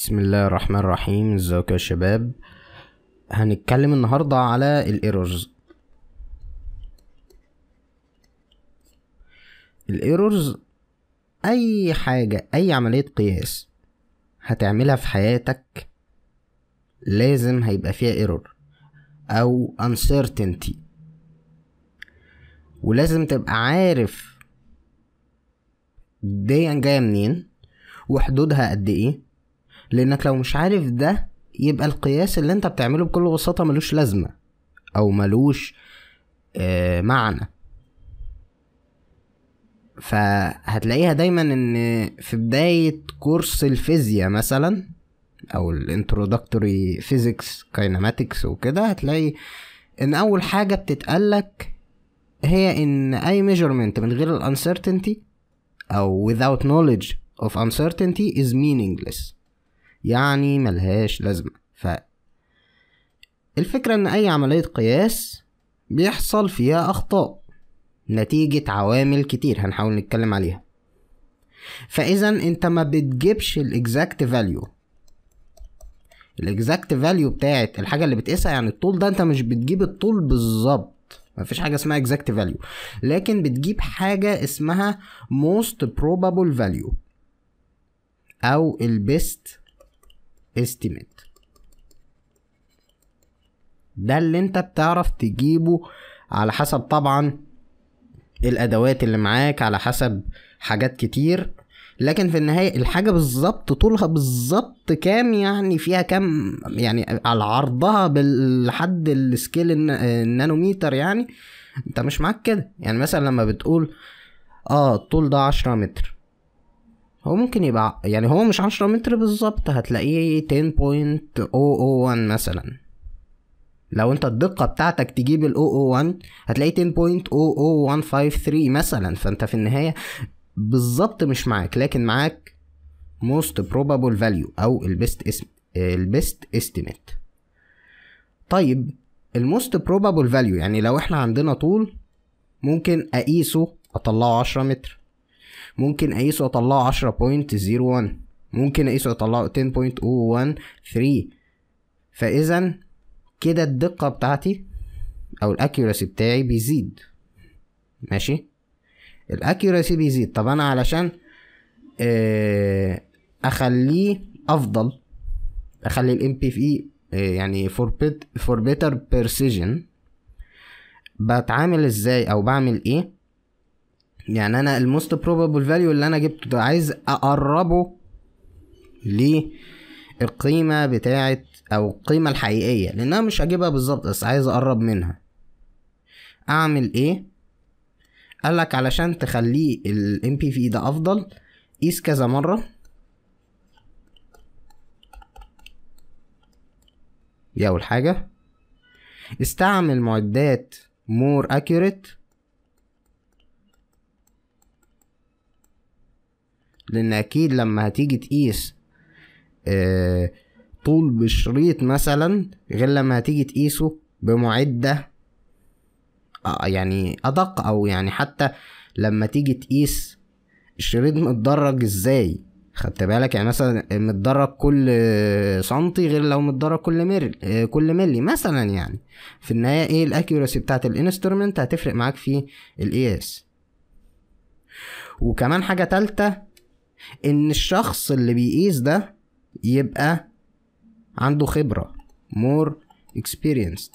بسم الله الرحمن الرحيم ازيكم يا شباب هنتكلم النهاردة على الايرورز الايرورز اي حاجة اي عملية قياس هتعملها في حياتك لازم هيبقى فيها ايرور او uncertainty ولازم تبقى عارف دي جاية منين وحدودها قد ايه لانك لو مش عارف ده يبقى القياس اللي انت بتعمله بكل بساطة ملوش لازمة او ملوش آه معنى فهتلاقيها دايما ان في بداية كورس الفيزياء مثلا او الانترودكتوري فيزيكس كايناماتكس وكده هتلاقي ان اول حاجة بتتقالك هي ان اي measurement من غير الانسرتينتي او without knowledge of uncertainty is meaningless يعني ملهاش لازمة ف الفكرة ان اي عملية قياس بيحصل فيها اخطاء نتيجة عوامل كتير هنحاول نتكلم عليها فاذا انت ما بتجيبش الاكزاكت فاليو الاكزاكت فاليو بتاعت الحاجة اللي بتقيسها يعني الطول ده انت مش بتجيب الطول بالظبط مفيش حاجة اسمها exact value لكن بتجيب حاجة اسمها most probable value أو ال best estimate ده اللي انت بتعرف تجيبه على حسب طبعا الأدوات اللي معاك على حسب حاجات كتير لكن في النهاية الحاجة بالظبط طولها بالظبط كام يعني فيها كام يعني على عرضها لحد السكيل الن- النانوميتر يعني انت مش معاك كده يعني مثلا لما بتقول اه الطول ده عشرة متر هو ممكن يبقى يعني هو مش عشرة متر بالظبط هتلاقيه 10.001 مثلا لو انت الدقة بتاعتك تجيب ال 001 هتلاقي 10.00153 مثلا فانت في النهاية بالظبط مش معاك لكن معاك most probable value او البيست اسم البيست estimate طيب الموست probable value يعني لو احنا عندنا طول ممكن اقيسه اطلعه عشرة متر ممكن اقيسه اطلعه عشرة بوينت زيرو وان ممكن اقيسه اطلعه 10.013 فاذا كده الدقة بتاعتي او الاكيوراسي بتاعي بيزيد ماشي الاكيوراسي بيزيد طب انا علشان آه، اخليه افضل اخلي الام بي في يعني فور بيت فور بيتر بيرسيجن بتعامل ازاي او بعمل ايه يعني انا الموست بروبابل فاليو اللي انا جبته ده عايز اقربه للقيمه بتاعه او القيمه الحقيقيه لانها مش هجيبها بالظبط بس عايز اقرب منها اعمل ايه قالك علشان تخليه ال MPV ده افضل قيس كذا مرة دي اول حاجة استعمل معدات more accurate لان اكيد لما هتيجي تقيس آه طول بشريط مثلا غير لما هتيجي تقيسه بمعدة آه، يعني ادق او يعني حتى لما تيجي تقيس الشريط متدرج ازاي خدت بالك يعني مثلا متدرج كل سنتي غير لو متدرج كل ميل آه، كل ملي مثلا يعني في النهايه ايه الاكيوراسي بتاعت الانسترومنت هتفرق معاك في القياس وكمان حاجه تالتة ان الشخص اللي بيقيس ده يبقى عنده خبره more experienced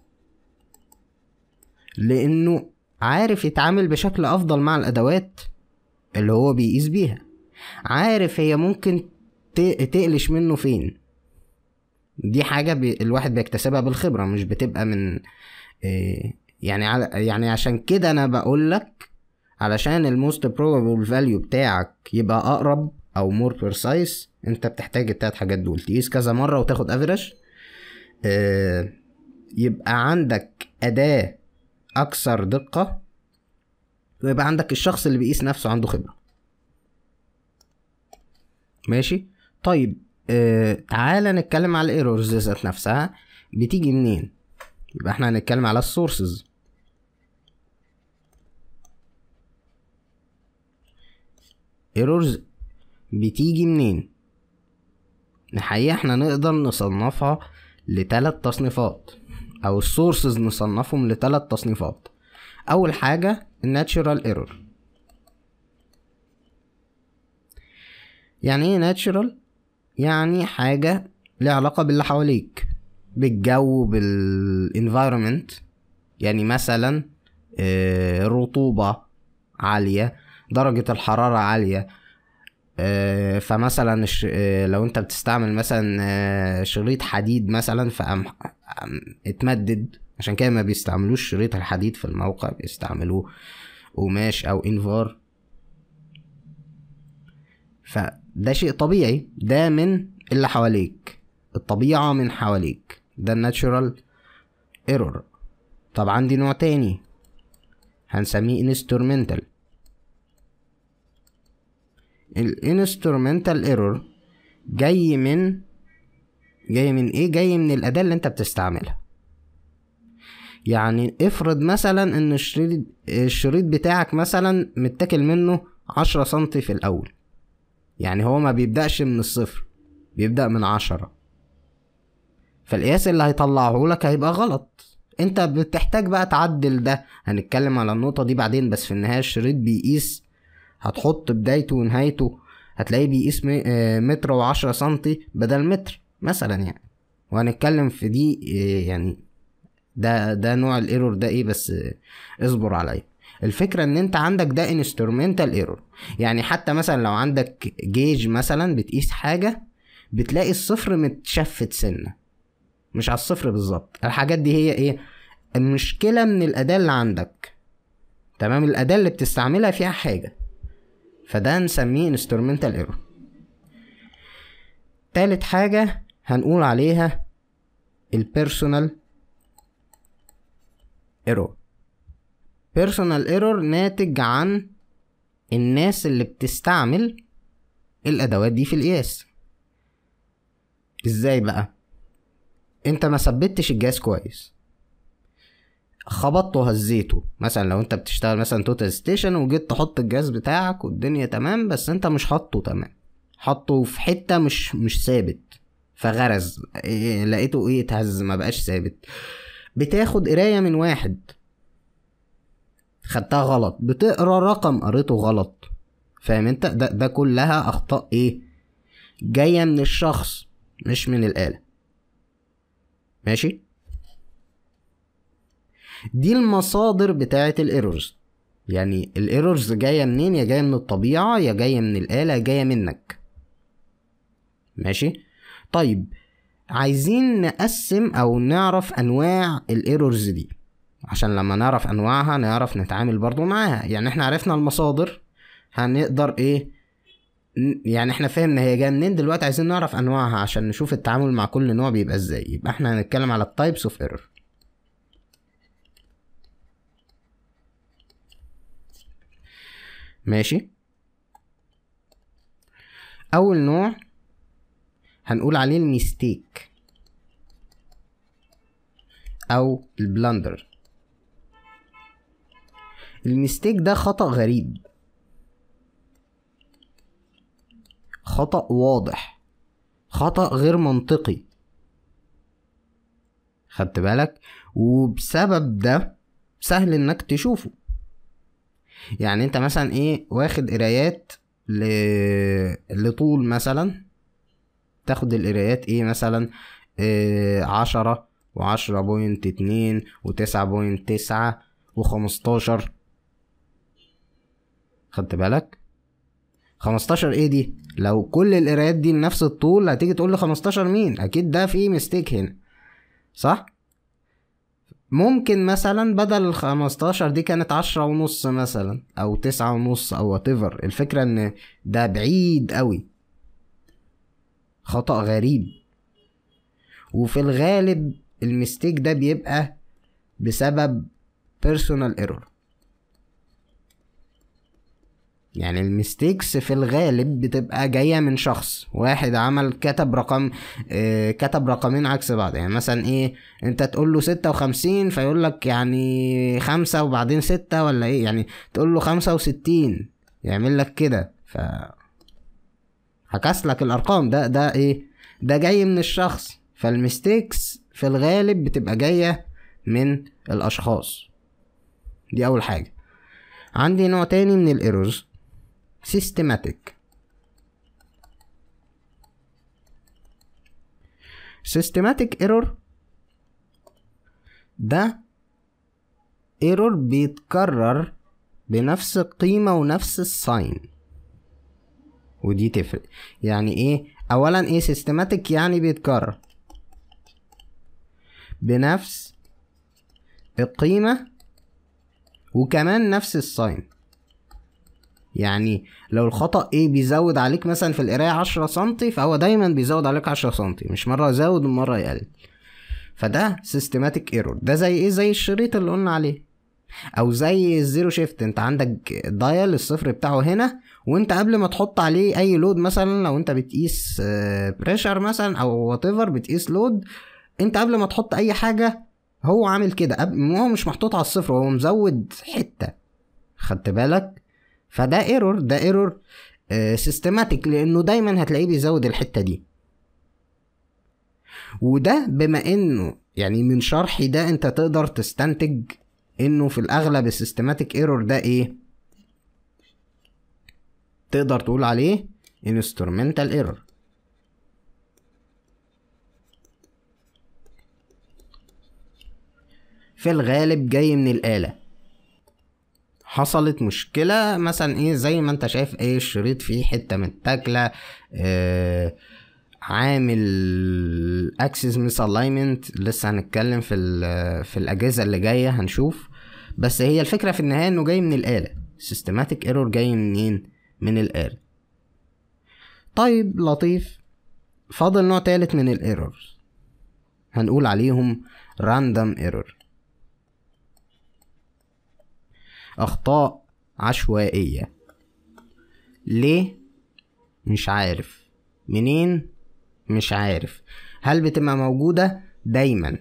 لانه عارف يتعامل بشكل افضل مع الادوات اللي هو بيقيس بيها عارف هي ممكن ت- تقلش منه فين دي حاجة بي الواحد بيكتسبها بالخبرة مش بتبقى من إيه يعني على يعني عشان كده انا بقول لك علشان الموست probable value بتاعك يبقى اقرب او more precise انت بتحتاج التلات حاجات دول تقيس كذا مرة وتاخد افريج إيه يبقى عندك اداة اكثر دقة ويبقى عندك الشخص اللي بيقيس نفسه عنده خبرة ماشي طيب آه تعالى نتكلم على الايرورز ذات نفسها بتيجي منين يبقى احنا هنتكلم على السورسز ايرورز بتيجي منين الحقيقة احنا نقدر نصنفها لتلات تصنيفات او السورسز نصنفهم لتلات تصنيفات اول حاجة الناتشورال ايرور يعني ايه ناتشورال يعني حاجة ليها علاقة باللي حواليك بالجو بالانفايرمنت يعني مثلا آه، رطوبة عالية درجة الحرارة عالية آه، فمثلا الش- آه، لو انت بتستعمل مثلا آه، شريط حديد مثلا فقام قام اتمدد عشان كده ما بيستعملوش شريط الحديد في الموقع بيستعملوه قماش او انفار فده شيء طبيعي ده من اللي حواليك الطبيعة من حواليك ده الناتشورال ايرور طب عندي نوع تاني هنسميه انسترومنتال الانسترومنتال ايرور جاي من جاي من ايه جاي من الاداة اللي انت بتستعملها يعني افرض مثلا ان الشريط الشريط بتاعك مثلا متاكل منه عشرة سنتي في الاول يعني هو ما بيبدأش من الصفر بيبدأ من عشرة فالقياس اللي هيطلعه لك هيبقى غلط انت بتحتاج بقى تعدل ده هنتكلم على النقطة دي بعدين بس في النهاية الشريط بيقيس هتحط بدايته ونهايته هتلاقيه بيقيس م- آه، متر وعشرة سنتي بدل متر مثلا يعني وهنتكلم في دي آه، يعني ده ده نوع الايرور ده ايه بس آه، اصبر عليا الفكرة ان انت عندك ده انسترومنتال ايرور يعني حتى مثلا لو عندك جيج مثلا بتقيس حاجة بتلاقي الصفر متشفت سنة مش على الصفر بالظبط الحاجات دي هي ايه المشكلة من الأداة اللي عندك تمام الأداة اللي بتستعملها فيها حاجة فده نسميه instrumental error تالت حاجة هنقول عليها البيرسونال ايرور بيرسونال ايرور ناتج عن الناس اللي بتستعمل الادوات دي في القياس ازاي بقى انت ما ثبتش الجهاز كويس خبطته هزيته مثلا لو انت بتشتغل مثلا توتال ستيشن وجيت تحط الجهاز بتاعك والدنيا تمام بس انت مش حاطه تمام حاطه في حته مش مش ثابت فغرز إيه لقيته ايه اتهز ما بقاش ثابت بتاخد قرايه من واحد خدتها غلط بتقرا رقم قريته غلط فاهم انت ده ده كلها اخطاء ايه جايه من الشخص مش من الاله ماشي دي المصادر بتاعه الايرورز يعني الايرورز جايه منين يا جايه من الطبيعه يا جايه من الاله يا جايه منك ماشي طيب عايزين نقسم او نعرف انواع الايرورز دي عشان لما نعرف انواعها نعرف نتعامل برضو معاها يعني احنا عرفنا المصادر هنقدر ايه ن- يعني احنا فهمنا هي جايه منين دلوقتي عايزين نعرف انواعها عشان نشوف التعامل مع كل نوع بيبقى ازاي يبقى احنا هنتكلم على التايبس اوف ايرور ماشي اول نوع هنقول عليه الميستيك او البلندر الميستيك ده خطأ غريب خطأ واضح خطأ غير منطقي خدت بالك وبسبب ده سهل انك تشوفه يعني انت مثلا ايه واخد قرايات ل... لطول مثلا تاخد القرايات ايه مثلا إيه عشرة وعشرة بوينت اتنين وتسعة بوينت تسعة وخمستاشر خدت بالك خمستاشر ايه دي لو كل القرايات دي لنفس الطول هتيجي تقول لي خمستاشر مين اكيد ده فيه ميستيك هنا صح ممكن مثلا بدل الخمستاشر دي كانت عشرة ونص مثلا او تسعة ونص او whatever الفكرة ان ده بعيد قوي خطأ غريب وفي الغالب المستيك ده بيبقى بسبب personal error يعني المستيكس في الغالب بتبقى جاية من شخص واحد عمل كتب رقم آه كتب رقمين عكس بعض يعني مثلا ايه انت تقول له ستة وخمسين فيقول لك يعني خمسة وبعدين ستة ولا ايه يعني تقول له خمسة وستين يعمل لك كده ف عكس لك الارقام ده ده ايه ده جاي من الشخص فالمستيكس في الغالب بتبقى جاية من الأشخاص دي أول حاجة عندي نوع تاني من الايرورز systematic systematic error ده ايرور بيتكرر بنفس القيمة ونفس الساين ودي تفرق يعني ايه اولا ايه سيستماتيك يعني بيتكرر بنفس القيمة وكمان نفس الساين يعني لو الخطأ ايه بيزود عليك مثلا في القراية عشرة سنتي فهو دايما بيزود عليك عشرة سنتي مش مرة يزود ومرة يقلل فده سيستماتيك ايرور ده زي ايه زي الشريط اللي قلنا عليه او زي الزيرو شيفت انت عندك دايل الصفر بتاعه هنا وانت قبل ما تحط عليه اي لود مثلا لو انت بتقيس بريشر مثلا او وات بتقيس لود انت قبل ما تحط اي حاجه هو عامل كده قبل هو مش محطوط على الصفر هو مزود حته خدت بالك فده ايرور ده ايرور سيستماتيك لانه دايما هتلاقيه بيزود الحته دي وده بما انه يعني من شرحي ده انت تقدر تستنتج انه في الاغلب السيستماتيك ايرور ده ايه تقدر تقول عليه انسترومنتال ايرور في الغالب جاي من الآلة حصلت مشكلة مثلا ايه زي ما انت شايف ايه الشريط فيه حتة متاكلة آه عامل اكسس ميس الاينمنت لسه هنتكلم في في الاجهزه اللي جايه هنشوف بس هي الفكره في النهايه انه جاي من الاله سيستماتيك ايرور جاي منين من الاله طيب لطيف فاضل نوع تالت من الايرورز هنقول عليهم راندوم ايرور اخطاء عشوائيه ليه مش عارف منين مش عارف هل بتبقى موجودة دايما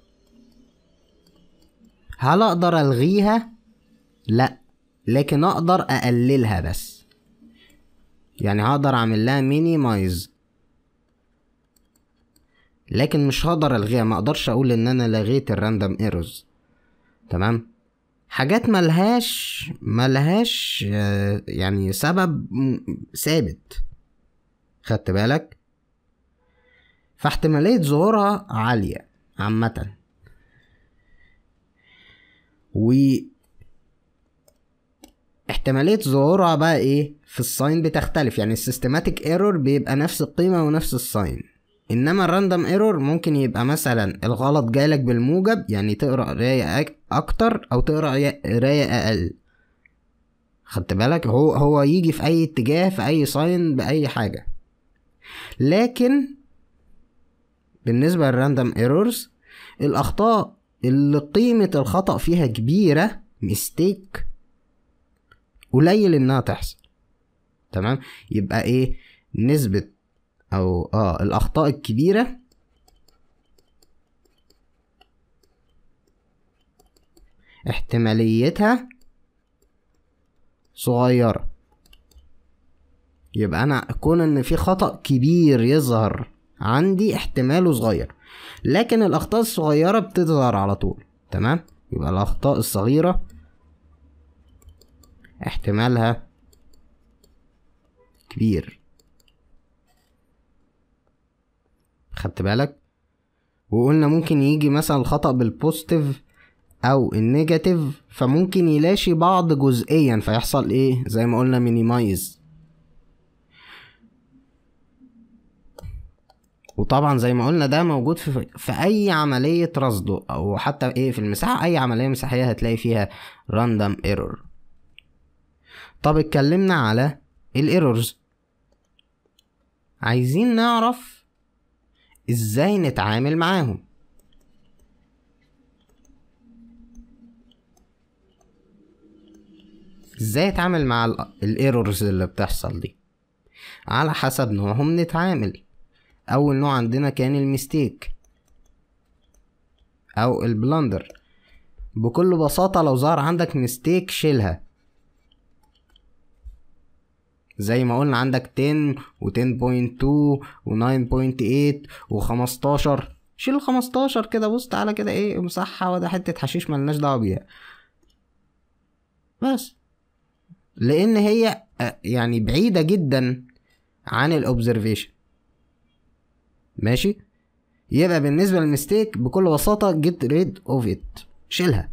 هل اقدر الغيها لا لكن اقدر اقللها بس يعني هقدر اعمل لها مينيمايز لكن مش هقدر الغيها ما اقدرش اقول ان انا لغيت الراندوم ايروز تمام حاجات ملهاش ملهاش يعني سبب ثابت خدت بالك فاحتمالية ظهورها عالية عامة و احتمالية ظهورها بقى ايه في الساين بتختلف يعني السيستماتيك ايرور بيبقى نفس القيمة ونفس الساين انما الراندوم ايرور ممكن يبقى مثلا الغلط جالك بالموجب يعني تقرا قرايه اكتر او تقرا قرايه اقل خدت بالك هو هو يجي في اي اتجاه في اي ساين باي حاجه لكن بالنسبه للراندوم ايرورز الاخطاء اللي قيمه الخطا فيها كبيره ميستيك قليل انها تحصل تمام يبقى ايه نسبه او اه الاخطاء الكبيره احتماليتها صغيره يبقى انا كون ان في خطأ كبير يظهر عندي احتماله صغير لكن الاخطاء الصغيره بتظهر على طول تمام يبقى الاخطاء الصغيره احتمالها كبير خدت بالك وقلنا ممكن يجي مثلا الخطأ بالبوزيتيف او النيجاتيف فممكن يلاشي بعض جزئيا فيحصل ايه زي ما قلنا مينيمايز وطبعا زي ما قلنا ده موجود في, في اي عملية رصد او حتى ايه في المساحة اي عملية مساحية هتلاقي فيها راندوم ايرور طب اتكلمنا على الايرورز عايزين نعرف ازاي نتعامل معاهم ازاي اتعامل مع الايرورز اللي بتحصل دي على حسب نوعهم نتعامل اول نوع عندنا كان الميستيك او البلندر بكل بساطة لو ظهر عندك ميستيك شيلها زي ما قلنا عندك 10 و 10.2 و 9.8 و 15 شيل ال 15 كده بص تعالى كده ايه امسحها وده حتة حشيش ملناش دعوة بيها بس لان هي آه، يعني بعيدة جدا عن الاوبزرفيشن ماشي يبقى بالنسبة للمستيك بكل بساطة get rid of it شيلها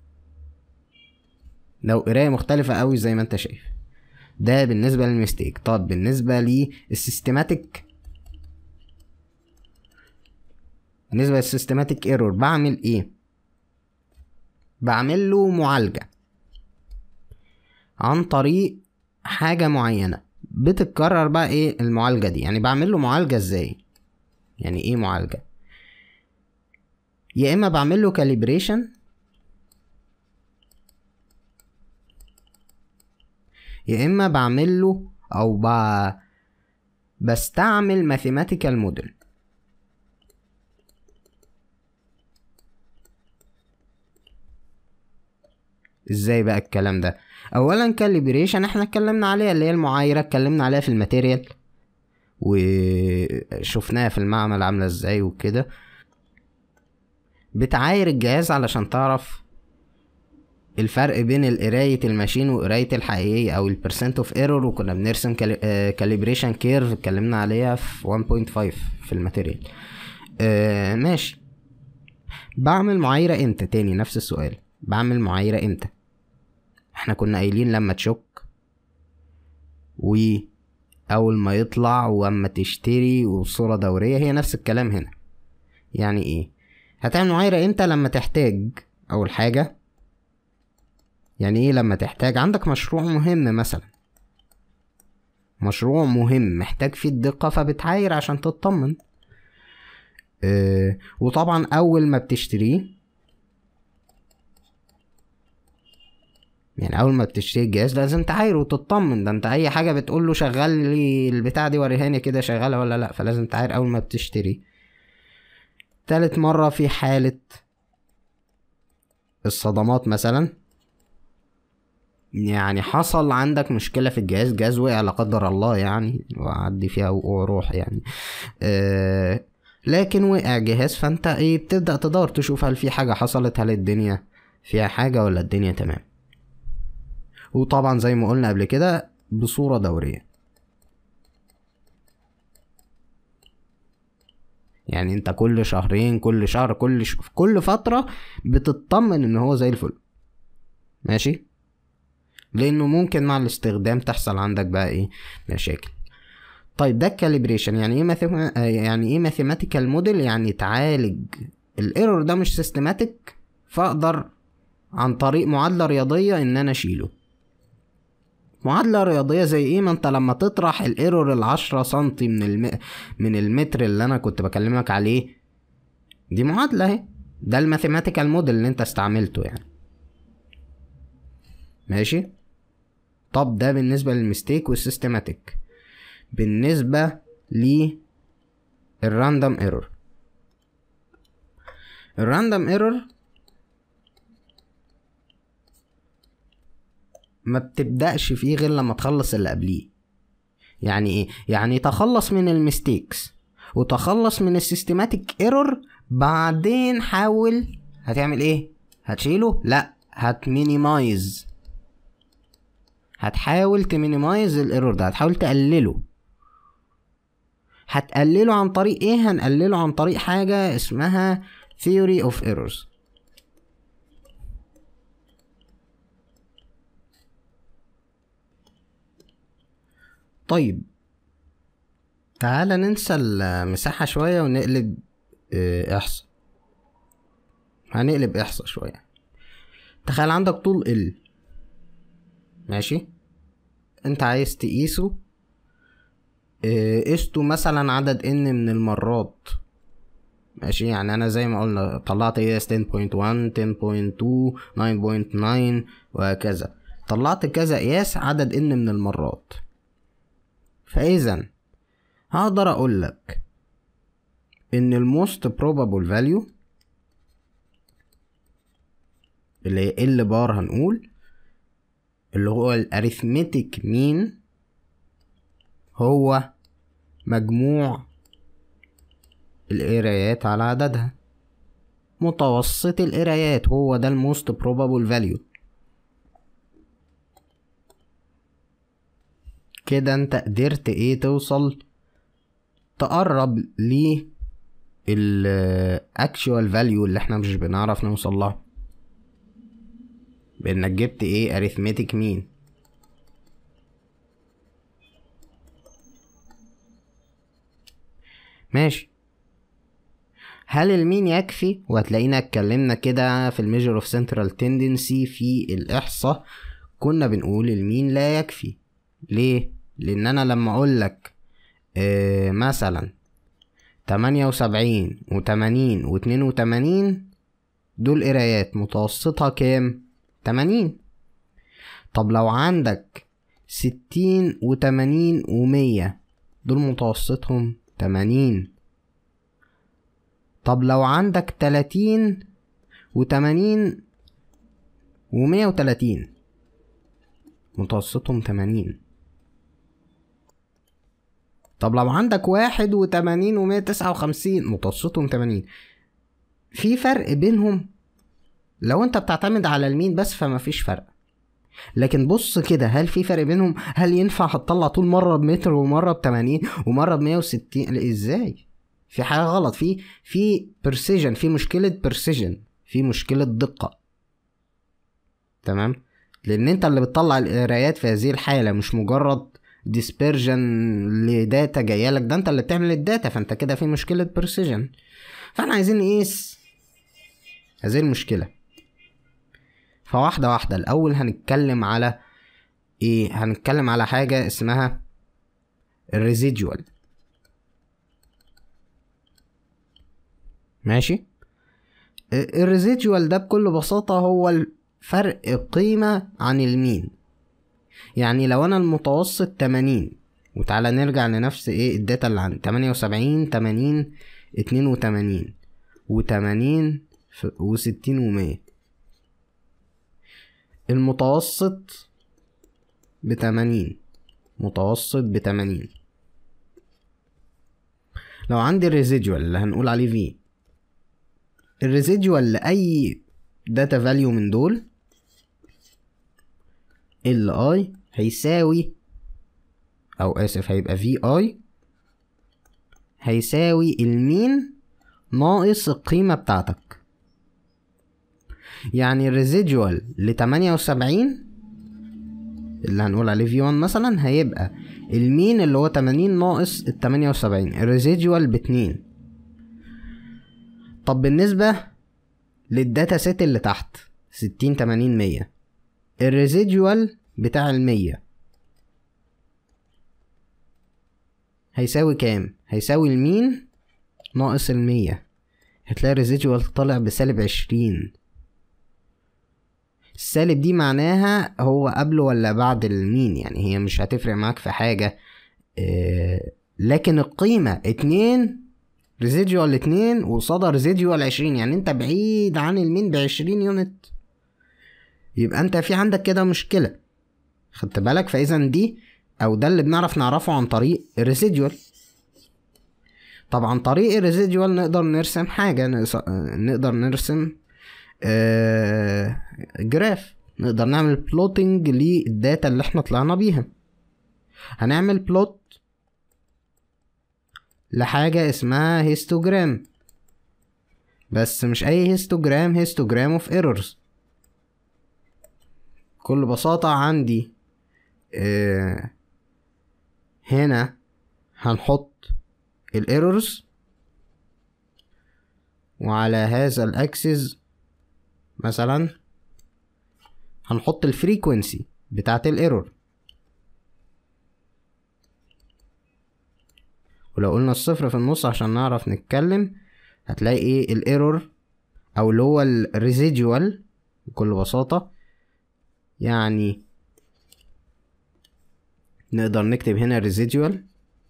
لو قراية مختلفة قوي زي ما انت شايف ده بالنسبة للمستيك طب بالنسبة للسيستماتيك بالنسبة للسيستماتيك ايرور بعمل ايه بعمل له معالجة عن طريق حاجة معينة بتتكرر بقى ايه المعالجة دي يعني بعمل له معالجة ازاي يعني ايه معالجة يا اما بعمل له كاليبريشن يا اما بعمل له او ب... بستعمل ماثيماتيكال موديل ازاي بقى الكلام ده اولا كاليبريشن احنا اتكلمنا عليها اللي هي المعايره اتكلمنا عليها في الماتيريال وشفناها في المعمل عامله ازاي وكده بتعاير الجهاز علشان تعرف الفرق بين القراية الماشين وقراية الحقيقية أو البرسنت اوف ايرور وكنا بنرسم كاليبريشن كيرف اتكلمنا عليها في 1.5 في الماتيريال آه ماشي بعمل معايرة امتى تاني نفس السؤال بعمل معايرة امتى احنا كنا قايلين لما تشك و اول ما يطلع واما تشتري وصورة دورية هي نفس الكلام هنا يعني ايه هتعمل معايرة امتى لما تحتاج اول حاجة يعني ايه لما تحتاج عندك مشروع مهم مثلا مشروع مهم محتاج فيه الدقة فبتعاير عشان تطمن اه وطبعا اول ما بتشتريه يعني اول ما بتشتري الجهاز لازم تعايره وتطمن ده انت اي حاجه بتقول له شغل لي البتاع دي وريهاني كده شغاله ولا لا فلازم تعاير اول ما بتشتري تالت مره في حاله الصدمات مثلا يعني حصل عندك مشكله في الجهاز جهاز وقع لا قدر الله يعني وعدي فيها وروح يعني آه لكن وقع جهاز فانت ايه بتبدا تدور تشوف هل في حاجه حصلت هل الدنيا فيها حاجه ولا الدنيا تمام وطبعا زي ما قلنا قبل كده بصورة دورية يعني انت كل شهرين كل شهر كل ش... كل فترة بتطمن ان هو زي الفل ماشي لانه ممكن مع الاستخدام تحصل عندك بقى ايه مشاكل طيب ده الكاليبريشن يعني ايه ماثيم... يعني ايه ماثيماتيكال موديل يعني تعالج الايرور ده مش سيستماتيك فاقدر عن طريق معادلة رياضية ان انا اشيله معادلة رياضية زي ايه ما انت لما تطرح الايرور العشرة سنتي من الم... من المتر اللي انا كنت بكلمك عليه دي معادلة اهي ده الماثيماتيكال موديل اللي انت استعملته يعني ماشي طب ده بالنسبة للمستيك والسيستماتيك بالنسبة ل الراندوم ايرور الراندوم ايرور ما بتبدأش فيه غير لما تخلص اللي قبليه يعني ايه يعني تخلص من الميستيكس وتخلص من السيستماتيك ايرور بعدين حاول هتعمل ايه هتشيله لا هتمينيمايز هتحاول تمينيمايز الايرور ده هتحاول تقلله هتقلله عن طريق ايه هنقلله عن طريق حاجة اسمها theory of errors طيب تعال ننسى المساحة شوية ونقلب احصاء هنقلب احصاء شوية تخيل عندك طول ال ماشي انت عايز تقيسه قسته مثلا عدد ان من المرات ماشي يعني انا زي ما قلنا طلعت قياس 10.1 10.2 9.9 وهكذا طلعت كذا قياس عدد ان من المرات فاذا هقدر اقول لك ان الموست probable value اللي هي ال بار هنقول اللي هو الاريثمتيك مين هو مجموع القرايات على عددها متوسط القرايات هو ده الموست probable value كده انت قدرت ايه توصل تقرب ل ال actual value اللي احنا مش بنعرف نوصل لها بانك جبت ايه arithmetic mean ماشي هل المين يكفي وهتلاقينا اتكلمنا كده في الميجر اوف سنترال تندنسي في الاحصاء كنا بنقول المين لا يكفي ليه لان انا لما اقول لك آه مثلا تمانية وسبعين وتمانين واتنين وتمانين دول قرايات متوسطها كام تمانين طب لو عندك ستين وتمانين ومية دول متوسطهم تمانين طب لو عندك تلاتين وتمانين ومية وتلاتين متوسطهم تمانين طب لو عندك واحد وتمانين ومية تسعة وخمسين متوسطهم تمانين في فرق بينهم لو انت بتعتمد على المين بس فمفيش فرق لكن بص كده هل في فرق بينهم هل ينفع هتطلع طول مره بمتر ومره ب 80 ومره ب 160 ازاي في حاجه غلط في في برسيجن في مشكله برسيجن في مشكله دقه تمام لان انت اللي بتطلع القرايات في هذه الحاله مش مجرد ديسبرجن لداتا جايه لك ده انت اللي بتعمل الداتا فانت كده في مشكله برسيجن فاحنا عايزين نقيس هذه المشكله فواحده واحده الاول هنتكلم على ايه هنتكلم على حاجه اسمها الريزيدوال ماشي الريزيدوال ده بكل بساطة هو الفرق قيمة عن المين يعني لو انا المتوسط تمانين وتعالى نرجع لنفس ايه الداتا اللي عندي تمانية وسبعين تمانين اتنين وتمانين وتمانين وستين ومية المتوسط بتمانين متوسط بتمانين لو عندي الريزيدوال اللي هنقول عليه في الريزيدوال لأي داتا فاليو من دول ال اي هيساوي او اسف هيبقى في اي هيساوي المين ناقص القيمة بتاعتك يعني الريزيدوال لتمانية وسبعين اللي هنقول عليه في 1 مثلا هيبقى المين اللي هو تمانين ناقص التمانية وسبعين الريزيدوال باتنين طب بالنسبة للداتا سيت اللي تحت ستين تمانين مية الريزيدوال بتاع المية هيساوي كام؟ هيساوي المين ناقص المية هتلاقي الريزيدوال طالع بسالب عشرين السالب دي معناها هو قبل ولا بعد المين يعني هي مش هتفرق معاك في حاجة اه لكن القيمة اتنين ريزيدوال اتنين وقصادها ريزيدوال عشرين يعني انت بعيد عن المين بعشرين يونت يبقى انت في عندك كده مشكلة خدت بالك فاذا دي او ده اللي بنعرف نعرفه عن طريق الريزيدوال طبعا طريق الريزيدوال نقدر نرسم حاجة نقدر نرسم آه جراف نقدر نعمل بلوتنج للداتا اللي احنا طلعنا بيها هنعمل بلوت لحاجة اسمها هيستوجرام بس مش اي هيستوجرام هيستوجرام اوف ايرورز بكل بساطة عندي آه هنا هنحط الايرورز وعلى هذا الاكسس مثلا هنحط الفريكونسي بتاعت الايرور ولو قلنا الصفر في النص عشان نعرف نتكلم هتلاقي ايه الايرور او اللي هو الريزيدوال بكل بساطة يعني نقدر نكتب هنا ريزيدوال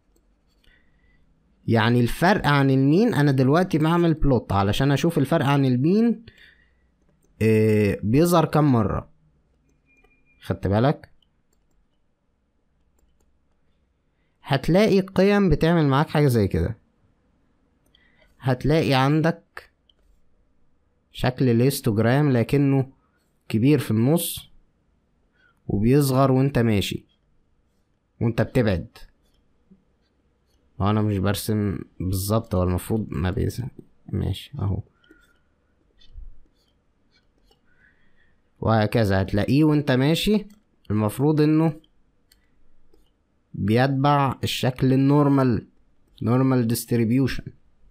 يعني الفرق عن المين انا دلوقتي بعمل بلوت علشان اشوف الفرق عن المين إيه بيظهر كم مرة خدت بالك هتلاقي قيم بتعمل معاك حاجة زي كده هتلاقي عندك شكل الهيستوجرام لكنه كبير في النص وبيصغر وانت ماشي وانت بتبعد انا مش برسم بالظبط هو المفروض ما بيز ماشي اهو وهكذا هتلاقيه وانت ماشي المفروض انه بيتبع الشكل النورمال نورمال ديستريبيوشن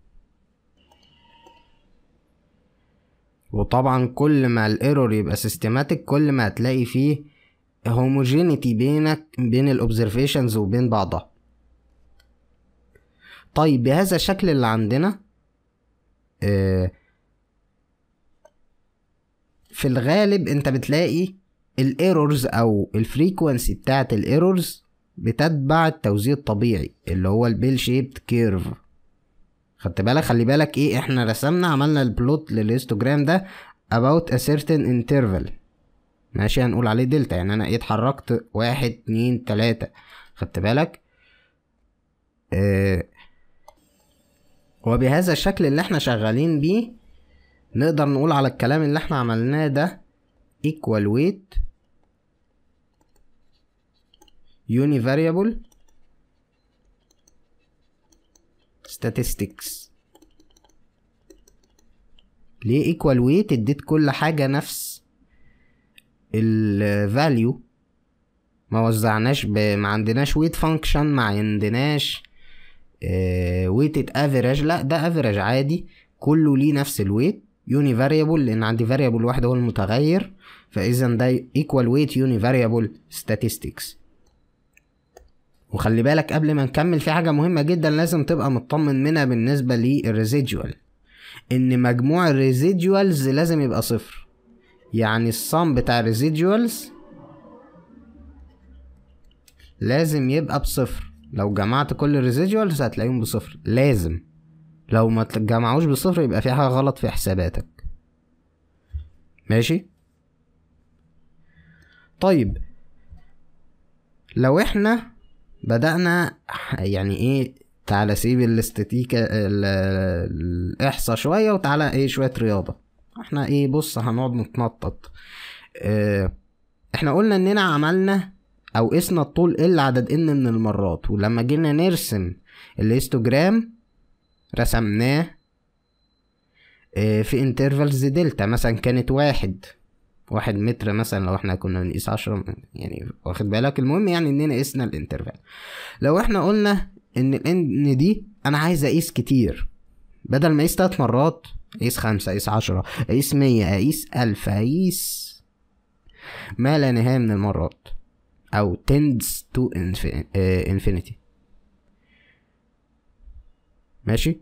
وطبعا كل ما الايرور يبقى سيستماتيك كل ما هتلاقي فيه هوموجينيتي بينك بين الاوبزرفيشنز وبين بعضها طيب بهذا الشكل اللي عندنا آه في الغالب انت بتلاقي الايرورز او الفريكوانسي بتاعت الايرورز بتتبع التوزيع الطبيعي اللي هو البيل شيبد كيرف خدت بالك خلي بالك ايه احنا رسمنا عملنا البلوت للهيستوجرام ده about a certain interval ماشي هنقول عليه دلتا يعني انا ايه اتحركت واحد اتنين تلاتة خدت بالك اه وبهذا الشكل اللي احنا شغالين بيه نقدر نقول على الكلام اللي احنا عملناه ده equal weight univariable statistics ليه equal weight اديت كل حاجة نفس ال value ما وزعناش ب... ما عندناش weight function ما عندناش uh, weighted average لا ده average عادي كله ليه نفس الويت يوني فاريبل لان عندي فاريبل واحد هو المتغير فاذا ده equal weight يوني variable statistics وخلي بالك قبل ما نكمل في حاجة مهمة جدا لازم تبقى مطمن منها بالنسبة للريزيدوال ان مجموع الريزيدوالز لازم يبقى صفر يعني الصم بتاع الريزيدوالز لازم يبقى بصفر لو جمعت كل الريزيدوالز هتلاقيهم بصفر لازم لو ما تجمعوش بصفر يبقى في حاجة غلط في حساباتك ماشي طيب لو احنا بدأنا يعني ايه تعالى سيب الاستاتيكا الاحصاء شوية وتعالى ايه شوية رياضة احنا ايه بص هنقعد نتنطط اه احنا قلنا اننا عملنا او قسنا الطول ال عدد ان من المرات ولما جينا نرسم الهيستوجرام رسمناه اه في انترفالز دلتا مثلا كانت واحد واحد متر مثلا لو احنا كنا بنقيس عشرة يعني واخد بالك المهم يعني اننا قسنا الانترفال لو احنا قلنا ان الان دي انا عايز اقيس كتير بدل ما اقيس تلات مرات اقيس خمسة اقيس عشرة اقيس مية اقيس الف اقيس ما لا نهاية من المرات او tends to infinity ماشي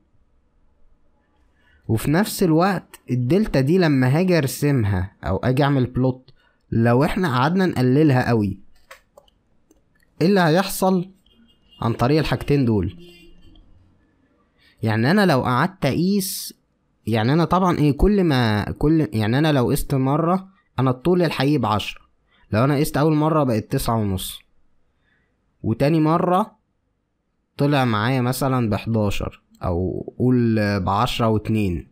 وفي نفس الوقت الدلتا دي لما هاجي ارسمها او اجي اعمل بلوت لو احنا قعدنا نقللها قوي ايه اللي هيحصل عن طريق الحاجتين دول يعني انا لو قعدت اقيس يعني انا طبعا ايه كل ما كل يعني انا لو قست مرة انا الطول الحقيقي بعشرة لو انا قست اول مرة بقت تسعة ونص وتاني مرة طلع معايا مثلا بحداشر او قول بعشرة واتنين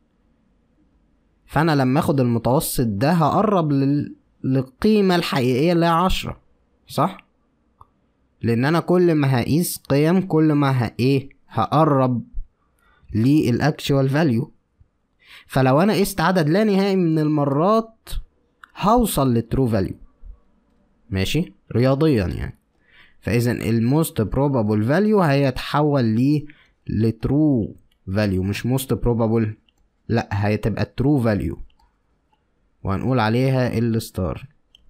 فانا لما اخد المتوسط ده هقرب لل... للقيمة الحقيقية اللي هي عشرة صح لان انا كل ما هقيس قيم كل ما ه... ايه هقرب للاكشوال فاليو فلو انا قست عدد لا نهائي من المرات هوصل للترو فاليو ماشي رياضيا يعني فاذا الموست بروبابل فاليو هيتحول ليه لترو فاليو مش موست بروبابل لا هتبقى ترو فاليو وهنقول عليها ال ستار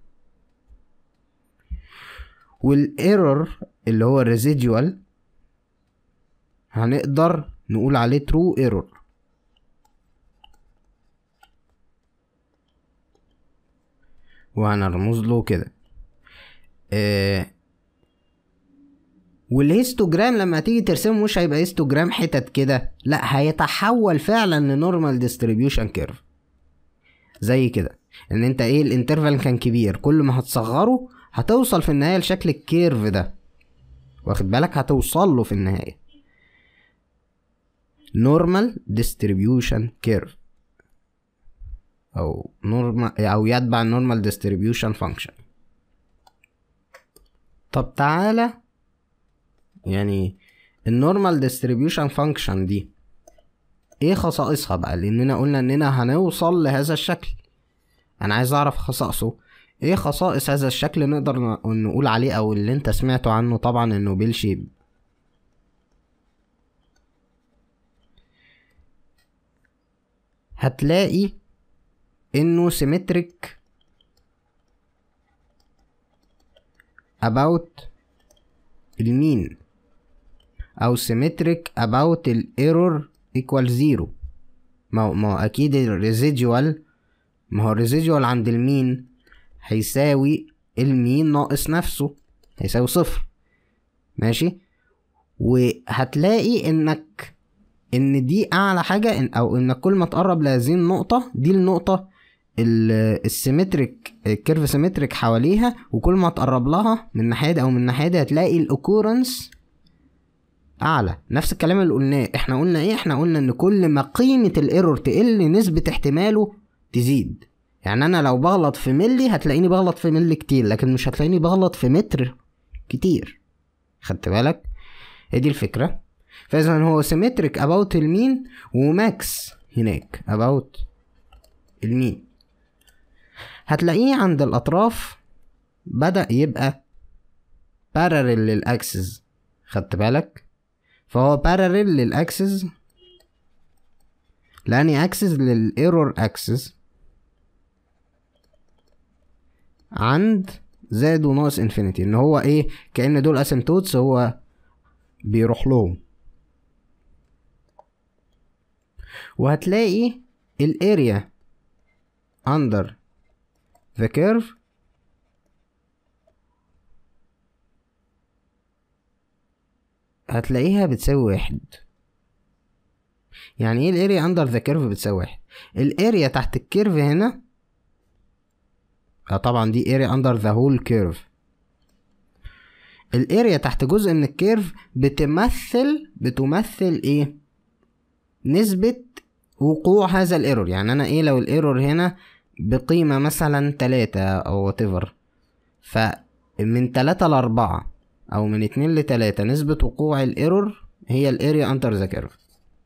والايرور اللي هو الريزيدوال هنقدر نقول عليه ترو ايرور وهنرمز له كده آه والهيستوجرام لما تيجي ترسمه مش هيبقى هيستوجرام حتت كده لا هيتحول فعلا لنورمال ديستريبيوشن كيرف زي كده ان انت ايه الانترفال كان كبير كل ما هتصغره هتوصل في النهايه لشكل الكيرف ده واخد بالك هتوصل له في النهايه normal distribution curve او normal او يتبع normal distribution function طب تعالى يعني النورمال ديستريبيوشن فانكشن دي ايه خصائصها بقى لاننا قلنا اننا هنوصل لهذا الشكل انا عايز اعرف خصائصه ايه خصائص هذا الشكل نقدر نقول عليه او اللي انت سمعته عنه طبعا انه بيل شيب هتلاقي انه سيمتريك about المين او symmetric about الايرور equal zero ما هو ما هو اكيد الريزيدوال ما هو الريزيدوال عند المين هيساوي المين ناقص نفسه هيساوي صفر ماشي وهتلاقي انك ان دي اعلى حاجة إن او انك كل ما تقرب لهذه النقطة دي النقطة السيمتريك الكيرف سيمتريك حواليها وكل ما تقرب لها من الناحية دي او من الناحية دي هتلاقي الاوكورنس اعلى نفس الكلام اللي قلناه احنا قلنا ايه احنا قلنا ان كل ما قيمة الايرور تقل نسبة احتماله تزيد يعني انا لو بغلط في ملي هتلاقيني بغلط في ملي كتير لكن مش هتلاقيني بغلط في متر كتير خدت بالك هي دي الفكرة فاذا هو سيمتريك اباوت المين وماكس هناك اباوت المين هتلاقيه عند الاطراف بدأ يبقى بارلل للاكسس خدت بالك فهو بارلل للاكسس لاني اكسس للايرور اكسس عند زائد وناقص انفينيتي ان هو ايه كأن دول اسيمتوتس هو بيروح لهم وهتلاقي الاريا under the curve هتلاقيها بتساوي واحد يعني ايه الاريا اندر ذا كيرف بتساوي واحد الاريا تحت الكيرف هنا اه طبعا دي اريا اندر ذا هول كيرف الاريا تحت جزء من الكيرف بتمثل بتمثل ايه نسبة وقوع هذا الايرور يعني انا ايه لو الايرور هنا بقيمة مثلا تلاتة او whatever فمن تلاتة لأربعة او من اتنين لتلاتة نسبة وقوع الايرور هي الاريا اندر ذا كيرف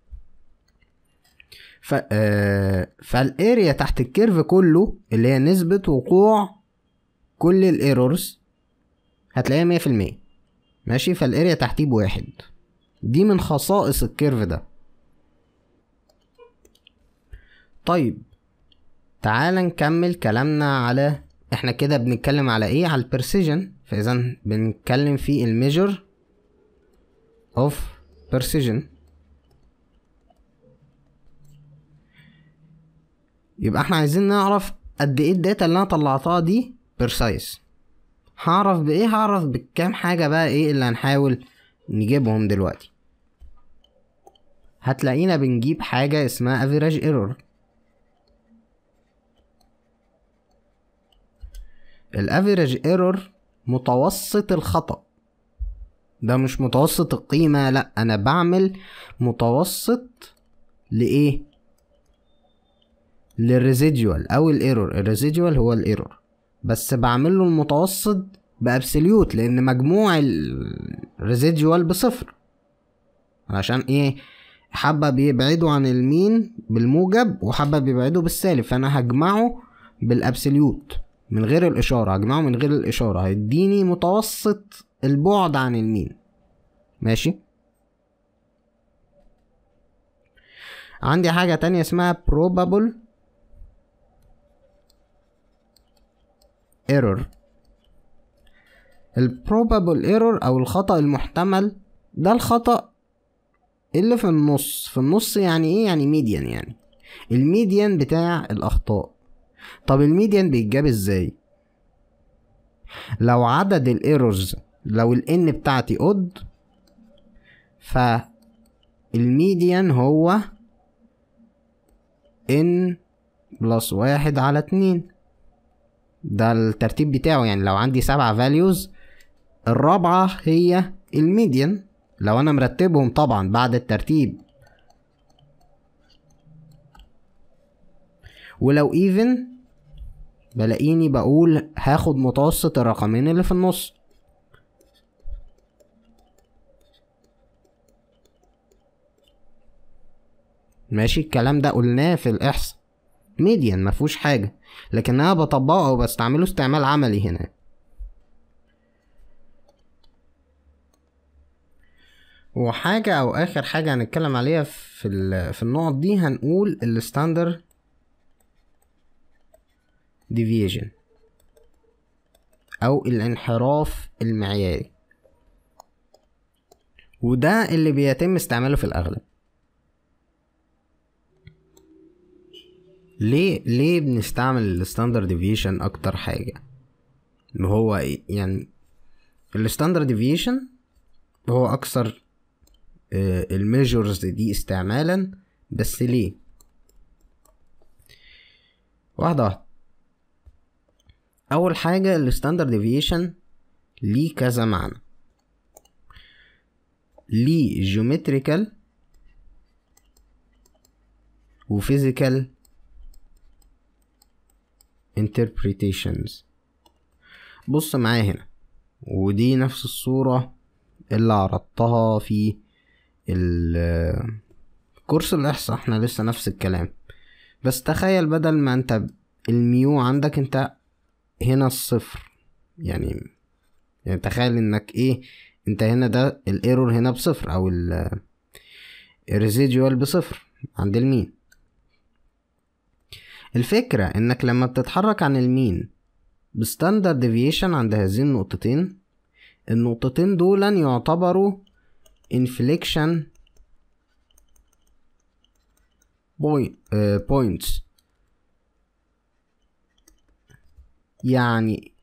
ف آه فالاريا تحت الكيرف كله اللي هي نسبة وقوع كل الايرورز هتلاقيها مية في المية ماشي فالاريا تحتيه بواحد دي من خصائص الكيرف ده طيب تعال نكمل كلامنا على احنا كده بنتكلم على ايه على البرسيجن فاذا بنتكلم في الميجر اوف برسيجن يبقى احنا عايزين نعرف قد ايه الداتا اللي انا طلعتها دي برسايس هعرف بايه هعرف بكام حاجه بقى ايه اللي هنحاول نجيبهم دلوقتي هتلاقينا بنجيب حاجه اسمها average error الافريج ايرور متوسط الخطأ ده مش متوسط القيمة لا انا بعمل متوسط لايه للريزيديوال او الايرور الريزيديوال هو الايرور بس بعمل له المتوسط بابسوليوت لان مجموع الريزيديوال بصفر عشان ايه حبة بيبعدوا عن المين بالموجب وحبة بيبعدوا بالسالب فانا هجمعه بالابسوليوت من غير الإشارة هجمعه من غير الإشارة هيديني متوسط البعد عن المين ماشي عندي حاجة تانية اسمها probable error ال probable error أو الخطأ المحتمل ده الخطأ اللي في النص في النص يعني ايه يعني ميديان يعني الميديان بتاع الأخطاء طب الميديان بيتجاب ازاي لو عدد الايرورز لو الان بتاعتي اود فالميديان هو ان بلس واحد على اتنين ده الترتيب بتاعه يعني لو عندي سبعة فاليوز الرابعة هي الميديان لو انا مرتبهم طبعا بعد الترتيب ولو ايفن بلاقيني بقول هاخد متوسط الرقمين اللي في النص ماشي الكلام ده قلناه في الاحصاء ميديان مفهوش حاجه لكن انا بطبقه وبستعمله استعمال عملي هنا وحاجة أو آخر حاجة هنتكلم عليها في ال- في النقط دي هنقول الستاندر deviation أو الانحراف المعياري وده اللي بيتم استعماله في الأغلب ليه ليه بنستعمل الستاندرد ديفيشن اكتر حاجه ما هو إيه؟ يعني الستاندرد ديفيشن هو اكثر الميجرز دي استعمالا بس ليه واحده واحده اول حاجه الستاندرد ديفيشن ليه كذا معنى ليه جيومتريكال وفيزيكال interpretations بص معايا هنا ودي نفس الصورة اللي عرضتها في ال- كورس الإحصاء احنا لسه نفس الكلام بس تخيل بدل ما انت الميو عندك انت هنا الصفر يعني يعني تخيل انك ايه انت هنا ده الايرور هنا بصفر او ال الريزيديوال بصفر عند المين الفكرة انك لما بتتحرك عن المين بستاندرد ديفيشن عند هذين النقطتين النقطتين دول يعتبروا inflection points يعني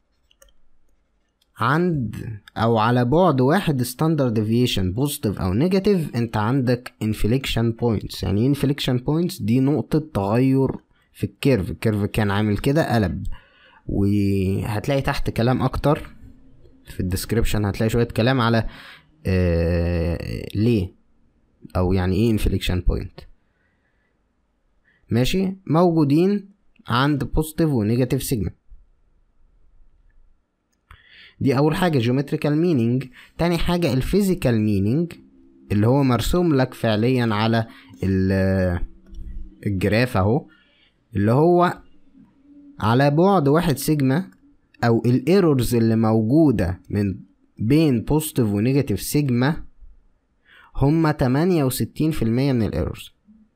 عند او على بعد واحد ستاندرد ديفيشن بوزيتيف او نيجاتيف انت عندك انفليكشن بوينتس يعني ايه انفليكشن بوينتس دي نقطة تغير في الكيرف الكيرف كان عامل كده قلب وهتلاقي تحت كلام اكتر في الديسكريبشن هتلاقي شوية كلام على آه ليه او يعني ايه انفليكشن بوينت ماشي موجودين عند بوزيتيف ونيجاتيف سيجما دي اول حاجه جيومتريكال مينينج تاني حاجه الفيزيكال مينينج اللي هو مرسوم لك فعليا على الجراف اهو اللي هو على بعد واحد سيجما او الايرورز اللي موجوده من بين بوزيتيف ونيجاتيف سيجما هما تمانية وستين في المية من الايرورز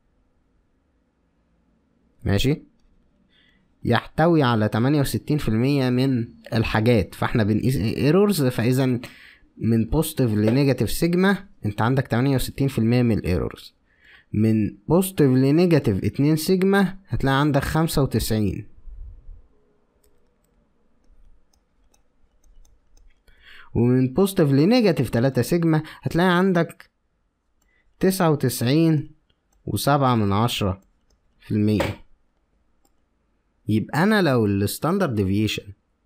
ماشي يحتوي على تمانية وستين في المية من الحاجات فاحنا بنقيس ايرورز فاذا من بوزيتيف لنيجاتيف سيجما انت عندك تمانية وستين في المية من الايرورز من بوزيتيف لنيجاتيف اتنين سيجما هتلاقي عندك خمسة وتسعين ومن بوزيتيف لنيجاتيف تلاتة سيجما هتلاقي عندك تسعة وتسعين وسبعة من عشرة في المية يبقى انا لو الستاندرد ديفيشن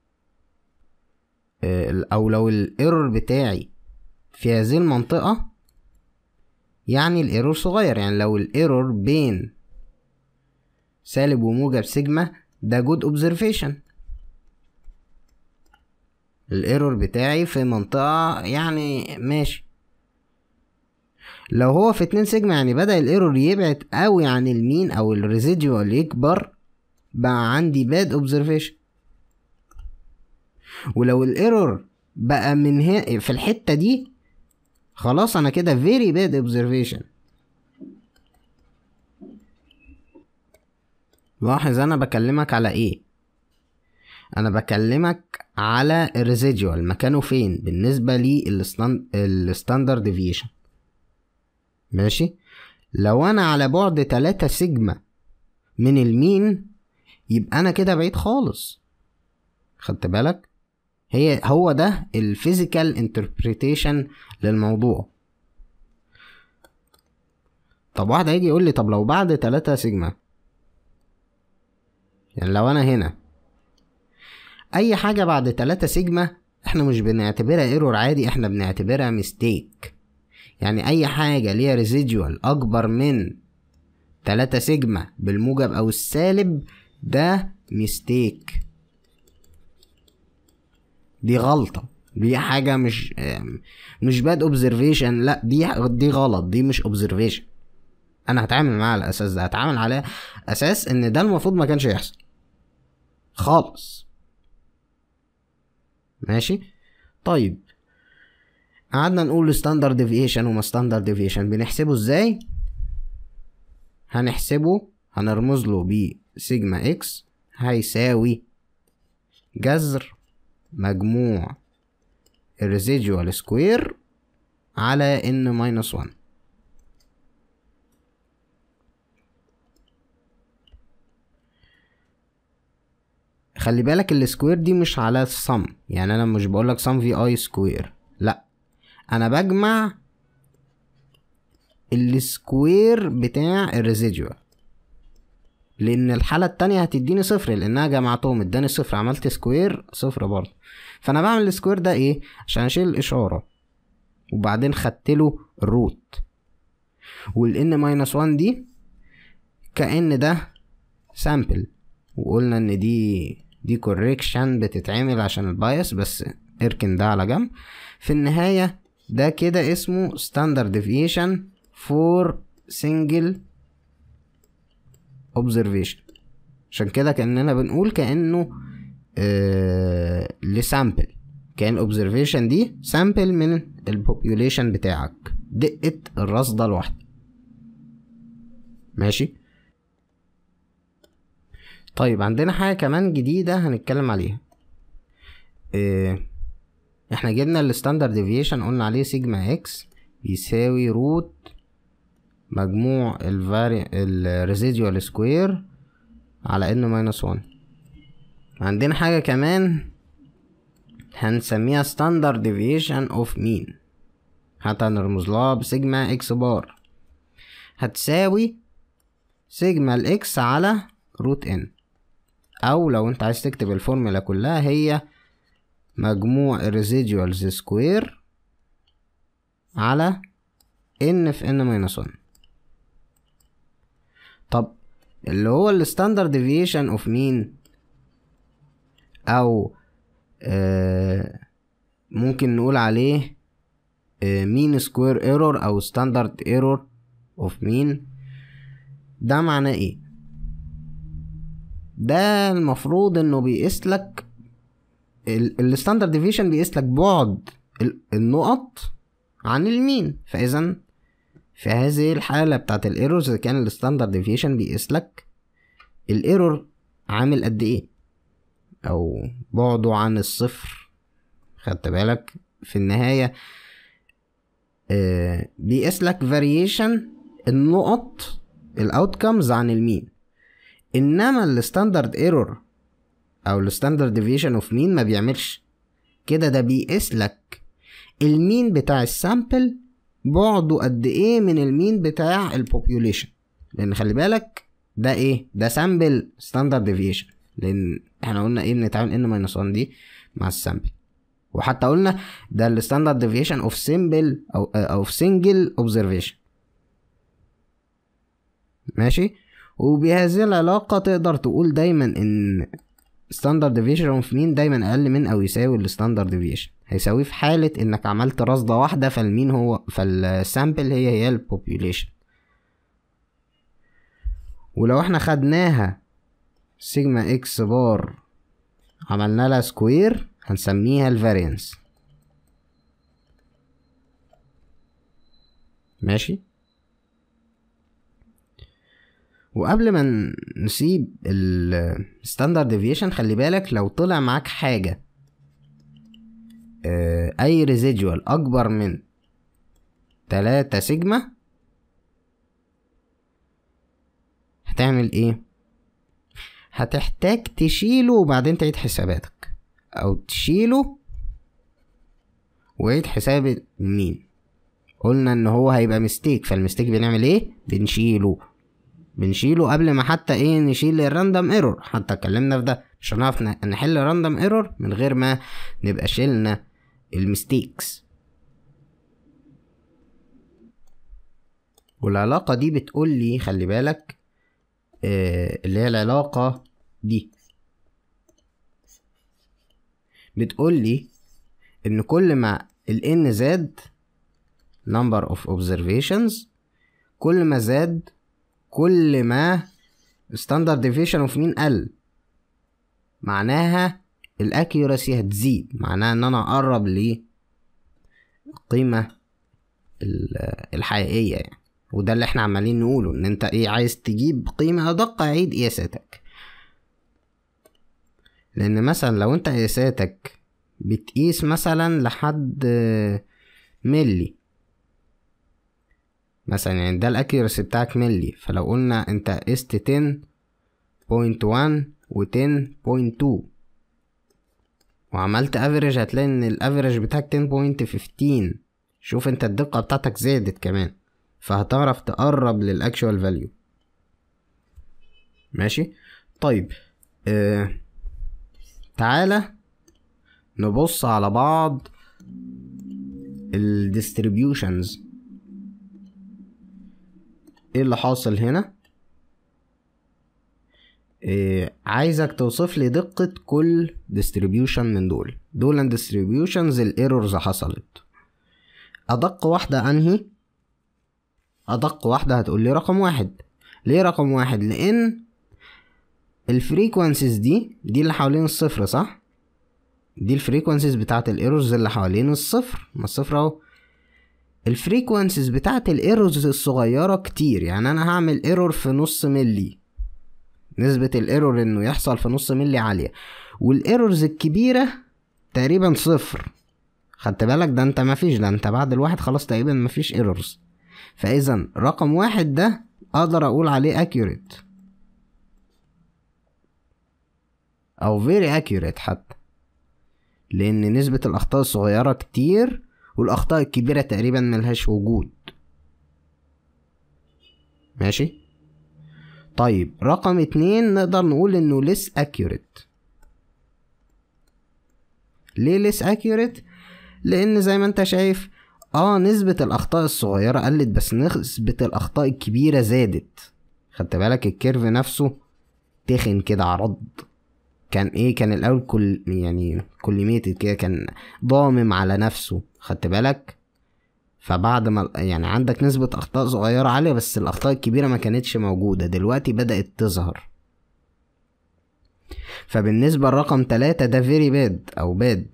او لو الايرور بتاعي في هذه المنطقة يعني الايرور صغير يعني لو الايرور بين سالب وموجب سيجما ده جود اوبزرفيشن الايرور بتاعي في منطقة يعني ماشي لو هو في اتنين سيجما يعني بدأ الايرور يبعد قوي عن المين او الريزيديوال يكبر بقى عندي باد اوبزرفيشن ولو الايرور بقى من هنا في الحته دي خلاص انا كده فيري باد اوبزرفيشن لاحظ انا بكلمك على ايه انا بكلمك على الريزيديوال مكانه فين بالنسبه لي الستاندرد ديفيشن ماشي لو انا على بعد 3 سيجما من المين يبقى انا كده بعيد خالص خدت بالك هي هو ده الفيزيكال انتربريتيشن للموضوع طب واحد هيجي يقول لي طب لو بعد 3 سيجما يعني لو انا هنا اي حاجة بعد 3 سيجما احنا مش بنعتبرها ايرور عادي احنا بنعتبرها ميستيك يعني اي حاجة ليها ريزيديوال اكبر من تلاتة سيجما بالموجب او السالب ده ميستيك دي غلطة دي حاجة مش مش باد اوبزرفيشن لا دي دي غلط دي مش اوبزرفيشن انا هتعامل معاه على الاساس ده هتعامل على اساس ان ده المفروض ما كانش يحصل خالص ماشي طيب قعدنا نقول ستاندرد ديفيشن وما ستاندرد ديفيشن بنحسبه ازاي هنحسبه هنرمز له بسيجما اكس هيساوي جذر مجموع الريزيديوال سكوير على ان ماينس 1 خلي بالك السكوير دي مش على الصم يعني انا مش بقولك صم في اي سكوير لا انا بجمع السكوير بتاع الريزيديوال لان الحالة التانية هتديني صفر لانها جمعتهم اداني صفر عملت سكوير صفر برضه فانا بعمل السكوير ده ايه عشان اشيل الاشارة وبعدين خدت له الروت والان ماينس وان دي كأن ده سامبل وقلنا ان دي دي كوريكشن بتتعمل عشان البايس بس اركن ده على جنب في النهاية ده كده اسمه ستاندرد ديفيشن فور سنجل observation عشان كده كأننا بنقول كأنه آه لسامبل كان الاوبزرفيشن دي سامبل من البوبيوليشن بتاعك دقة الرصدة الواحدة ماشي طيب عندنا حاجة كمان جديدة هنتكلم عليها إيه احنا جبنا الستاندرد ديفيشن قلنا عليه سيجما اكس بيساوي روت مجموع الفاري الريزيديوال سكوير على ان ماينس 1 عندنا حاجة كمان هنسميها ستاندرد ديفيشن اوف مين حتى نرمز لها بسيجما اكس بار هتساوي سيجما الاكس على روت ان او لو انت عايز تكتب الفورمولا كلها هي مجموع الريزيديوالز سكوير على ان في ان ماينس 1 طب اللي هو الستاندرد ديفيشن اوف مين او آه ممكن نقول عليه مين سكوير ايرور او ستاندرد ايرور اوف مين ده معناه ايه ده المفروض انه بيقيس لك الستاندرد ديفيشن بيقيس لك بعد النقط عن المين فاذا في هذه الحالة بتاعت الايرورز اذا كان الستاندرد ديفيشن بيقيس لك الايرور عامل قد ايه او بعده عن الصفر خدت بالك في النهاية آه بيقيس لك فاريشن النقط الاوتكمز عن المين انما الستاندرد ايرور او الستاندرد ديفيشن اوف مين ما بيعملش كده ده بيقيس لك المين بتاع السامبل بعده قد ايه من المين بتاع البوبيوليشن لان خلي بالك ده ايه ده سامبل ستاندرد ديفيشن لان احنا قلنا ايه بنتعامل ان ماينس 1 دي مع السامبل وحتى قلنا ده الستاندرد ديفيشن اوف سيمبل او او سنجل اوبزرفيشن ماشي وبهذه العلاقة تقدر تقول دايما ان ستاندرد ديفيشن اوف مين دايما اقل من او يساوي الستاندرد ديفيشن هيساويه في حالة انك عملت رصدة واحدة فالمين هو فالسامبل هي هي البوبيوليشن ولو احنا خدناها سيجما اكس بار عملنا لها سكوير هنسميها الفارينس ماشي وقبل ما نسيب الستاندرد ديفيشن خلي بالك لو طلع معاك حاجة اي ريزيدوال اكبر من تلاتة سيجما هتعمل ايه هتحتاج تشيله وبعدين تعيد حساباتك او تشيله وعيد حساب مين قلنا ان هو هيبقى مستيك فالمستيك بنعمل ايه بنشيله بنشيله قبل ما حتى ايه نشيل الراندوم ايرور حتى اتكلمنا في ده مش هنعرف نحل راندوم ايرور من غير ما نبقى شيلنا المستيكس والعلاقة دي بتقول لي خلي بالك آه اللي هي العلاقة دي بتقول لي ان كل ما ال n زاد number of observations كل ما زاد كل ما standard deviation of mean قل معناها الاكيوراسي هتزيد معناها ان انا اقرب للقيمة الحقيقية يعني وده اللي احنا عمالين نقوله ان انت ايه عايز تجيب قيمة ادق عيد قياساتك لان مثلا لو انت قياساتك بتقيس مثلا لحد ملي مثلا يعني ده الاكيورسي بتاعك ملي فلو قلنا انت قست 10.1 و 10.2 وعملت افريج هتلاقي ان الافريج بتاعك 10.15 شوف انت الدقة بتاعتك زادت كمان فهتعرف تقرب للاكشوال فاليو ماشي طيب آه تعالى نبص على بعض الديستريبيوشنز ايه اللي حاصل هنا إيه عايزك توصف لي دقة كل ديستريبيوشن من دول دول ديستريبيوشنز الايرورز حصلت ادق واحدة انهي ادق واحدة هتقول لي رقم واحد ليه رقم واحد لان الفريكوانسيز دي دي اللي حوالين الصفر صح دي الفريكوانسيز بتاعت الايرورز اللي حوالين الصفر ما الصفر اهو الفريكوانسيز بتاعت الايرورز الصغيرة كتير يعني انا هعمل ايرور في نص ملي نسبة الايرور انه يحصل في نص ملي عالية والايرورز الكبيرة تقريبا صفر خدت بالك ده انت مفيش ده انت بعد الواحد خلاص تقريبا مفيش ايرورز فاذا رقم واحد ده اقدر اقول عليه accurate او very accurate حتى لان نسبة الاخطاء الصغيرة كتير والاخطاء الكبيرة تقريبا ملهاش وجود ماشي طيب رقم اتنين نقدر نقول انه less accurate ليه less accurate لان زي ما انت شايف اه نسبة الاخطاء الصغيرة قلت بس نسبة الاخطاء الكبيرة زادت خدت بالك الكيرف نفسه تخن كده عرض كان ايه كان الاول كل يعني كوليميتد كده كان ضامم على نفسه خدت بالك فبعد ما يعني عندك نسبة أخطاء صغيرة عالية بس الأخطاء الكبيرة ما كانتش موجودة دلوقتي بدأت تظهر فبالنسبة لرقم تلاتة ده فيري باد أو باد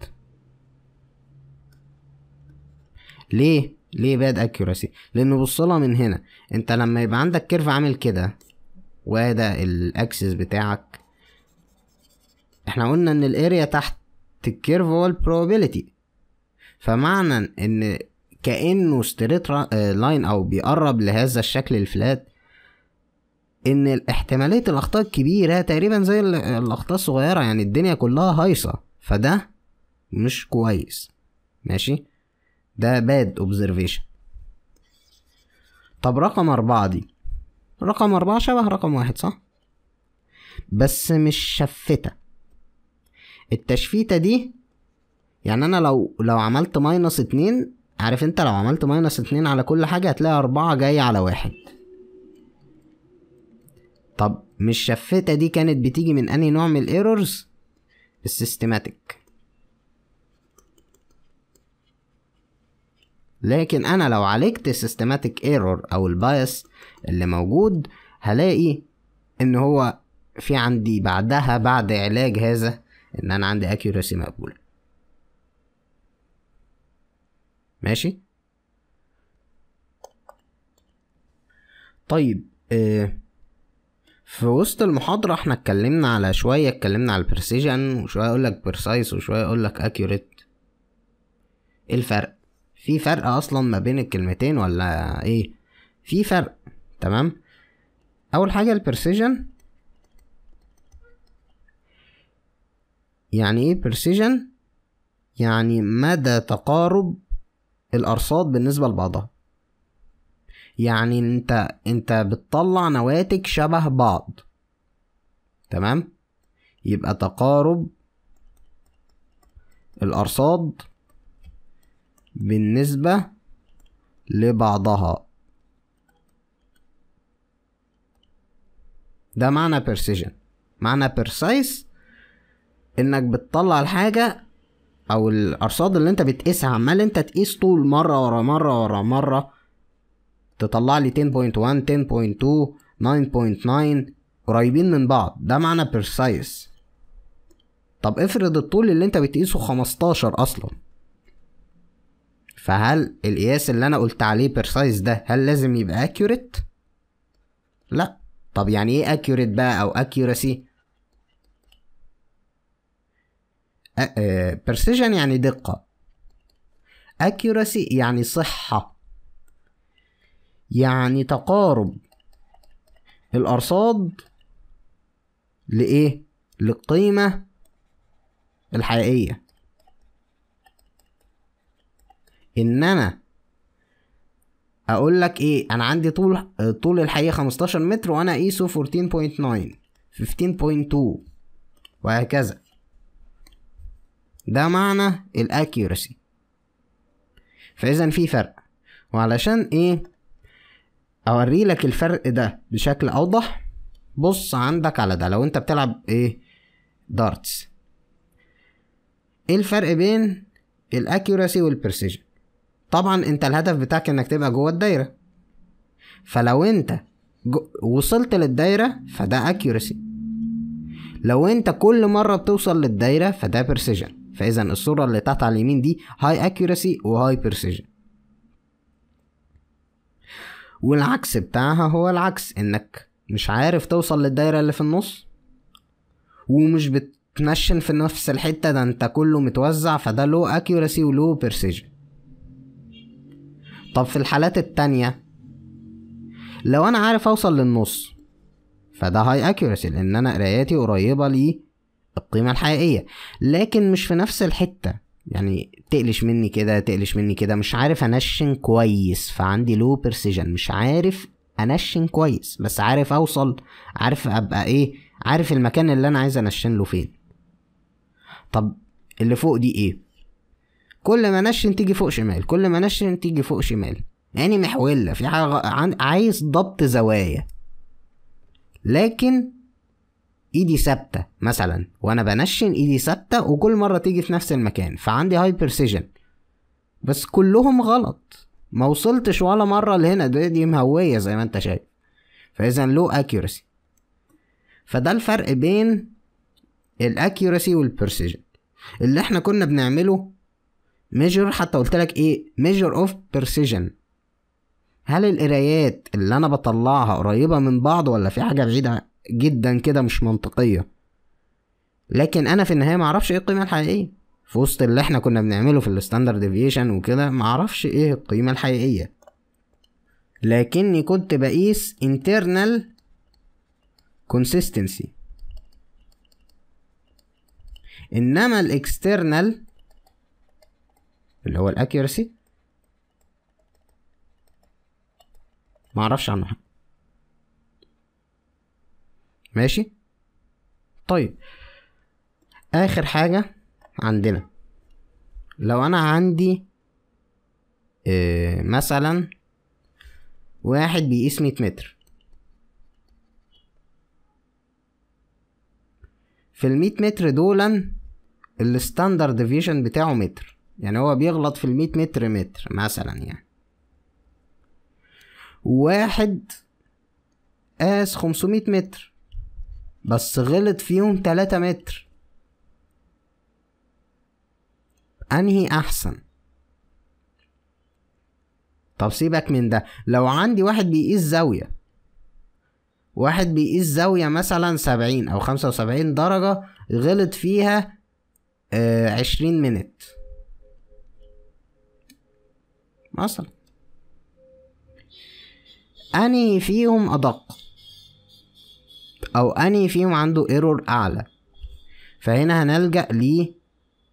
ليه؟ ليه باد اكيوراسي؟ لأنه بصلها من هنا انت لما يبقى عندك كيرف عامل كده وده الاكسس بتاعك احنا قلنا ان الاريا تحت الكيرف هو البروبابيلتي فمعنى ان كانه ستريت لاين او بيقرب لهذا الشكل الفلات ان احتماليه الاخطاء الكبيره تقريبا زي الاخطاء الصغيره يعني الدنيا كلها هايصه فده مش كويس ماشي ده باد اوبزرفيشن طب رقم أربعة دي رقم أربعة شبه رقم واحد صح بس مش شفتة التشفيتة دي يعني أنا لو لو عملت ماينس اتنين عارف انت لو عملت ماينس اتنين على كل حاجة هتلاقي أربعة جاية على واحد طب مش شفتة دي كانت بتيجي من أنهي نوع من الايرورز السيستماتيك لكن انا لو عالجت السيستماتيك ايرور او البايس اللي موجود هلاقي ان هو في عندي بعدها بعد علاج هذا ان انا عندي accuracy مقبولة ماشي طيب آه في وسط المحاضرة احنا اتكلمنا على شوية اتكلمنا على البرسيجن وشوية اقولك برسايس وشوية اقولك accurate ايه الفرق في فرق اصلا ما بين الكلمتين ولا ايه في فرق تمام اول حاجه البرسيجن يعني ايه برسيجن يعني مدى تقارب الارصاد بالنسبه لبعضها يعني انت انت بتطلع نواتج شبه بعض تمام يبقى تقارب الارصاد بالنسبة لبعضها ده معنى precision معنى precise انك بتطلع الحاجة او الارصاد اللي انت بتقيسها عمال انت تقيس طول مرة ورا مرة ورا مرة تطلع لي 10.1 10.2 9.9 قريبين من بعض ده معنى precise طب افرض الطول اللي انت بتقيسه 15 اصلا فهل القياس اللي انا قلت عليه precise ده هل لازم يبقى accurate لا طب يعني ايه accurate بقى او accuracy precision يعني دقة accuracy يعني صحة يعني تقارب الأرصاد لإيه؟ للقيمة الحقيقية إن أنا أقول لك إيه أنا عندي طول طول الحقيقة 15 متر وأنا أقيسه 14.9 15.2 وهكذا ده معنى الاكيورسي فاذا في فرق وعلشان ايه اوري لك الفرق ده بشكل اوضح بص عندك على ده لو انت بتلعب ايه دارتس ايه الفرق بين الاكيورسي والبرسيجن طبعا انت الهدف بتاعك انك تبقى جوه الدايره فلو انت جو وصلت للدايره فده اكيورسي لو انت كل مره بتوصل للدايره فده برسيجن فاذا الصوره اللي تحت على اليمين دي هاي اكيورسي وهاي برسيجن والعكس بتاعها هو العكس انك مش عارف توصل للدايره اللي في النص ومش بتنشن في نفس الحته ده انت كله متوزع فده لو اكيورسي ولو برسيجن طب في الحالات التانية لو انا عارف اوصل للنص فده هاي اكيورسي لان انا قراياتي قريبه للقيمه الحقيقيه لكن مش في نفس الحته يعني تقلش مني كده تقلش مني كده مش عارف انشن كويس فعندي لو برسيجن مش عارف انشن كويس بس عارف اوصل عارف ابقى ايه عارف المكان اللي انا عايز انشن له فين طب اللي فوق دي ايه كل ما انشن تيجي فوق شمال كل ما انشن تيجي فوق شمال يعني محولة في حاجة عايز ضبط زوايا لكن ايدي ثابتة مثلا وانا بنشن ايدي ثابتة وكل مرة تيجي في نفس المكان فعندي هاي برسيجن بس كلهم غلط ما وصلتش ولا مرة لهنا دي, دي مهوية زي ما انت شايف فاذا لو اكيورسي فده الفرق بين الاكيورسي والبرسيجن اللي احنا كنا بنعمله ميجر حتى قلت لك ايه ميجر اوف برسيجن هل القرايات اللي انا بطلعها قريبه من بعض ولا في حاجه بعيده جدا كده مش منطقيه لكن انا في النهايه معرفش ايه القيمه الحقيقيه في وسط اللي احنا كنا بنعمله في الستاندرد ديفيشن وكده معرفش ايه القيمه الحقيقيه لكني كنت بقيس internal consistency انما الاكسترنال اللي هو الاكيورسي معرفش عنه حاجه ماشي طيب اخر حاجه عندنا لو انا عندي إيه مثلا واحد بيقيس مية متر في المية متر دولا الستاندرد ديفيشن بتاعه متر يعني هو بيغلط في المية متر متر مثلا يعني واحد قاس خمسمية متر بس غلط فيهم تلاتة متر انهي احسن طب سيبك من ده لو عندي واحد بيقيس زاوية واحد بيقيس زاوية مثلا سبعين او خمسة وسبعين درجة غلط فيها عشرين منت مثلا اني فيهم ادق او اني فيهم عنده ايرور اعلى فهنا هنلجأ ل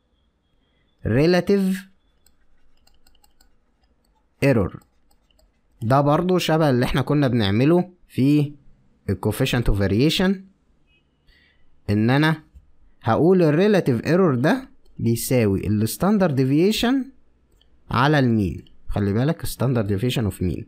relative error ده برضو شبه اللي احنا كنا بنعمله في الكوفيشنت اوف فاريشن ان انا هقول الريلاتيف ايرور ده بيساوي الستاندرد ديفيشن على المين خلي بالك ستاندرد ديفيشن اوف مين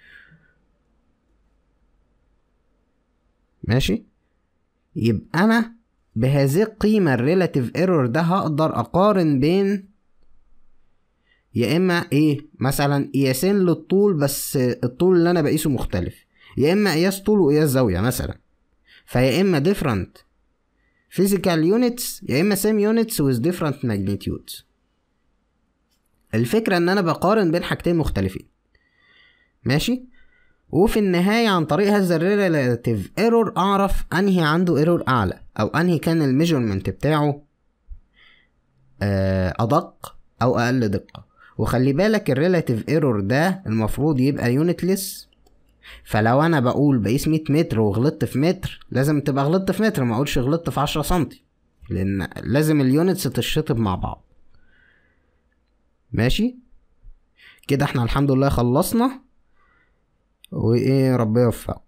ماشي يبقى انا بهذه القيمة الريلاتيف ايرور ده هقدر اقارن بين يا اما ايه مثلا قياسين للطول بس الطول اللي انا بقيسه مختلف يا اما قياس طول وقياس زاوية مثلا فيا اما different physical units يا اما same units with different magnitudes الفكرة ان انا بقارن بين حاجتين مختلفين ماشي وفي النهاية عن طريق هذا الريلاتيف ايرور اعرف انهي عنده ايرور اعلى او انهي كان الميجرمنت بتاعه آه، ادق او اقل دقة وخلي بالك الريلاتيف ايرور ده المفروض يبقى يونتلس فلو انا بقول بقيس 100 متر وغلطت في متر لازم تبقى غلطت في متر ما اقولش غلطت في 10 سنتي لان لازم اليونتس تشطب مع بعض ماشي كده احنا الحمد لله خلصنا وايه ربنا يوفقكم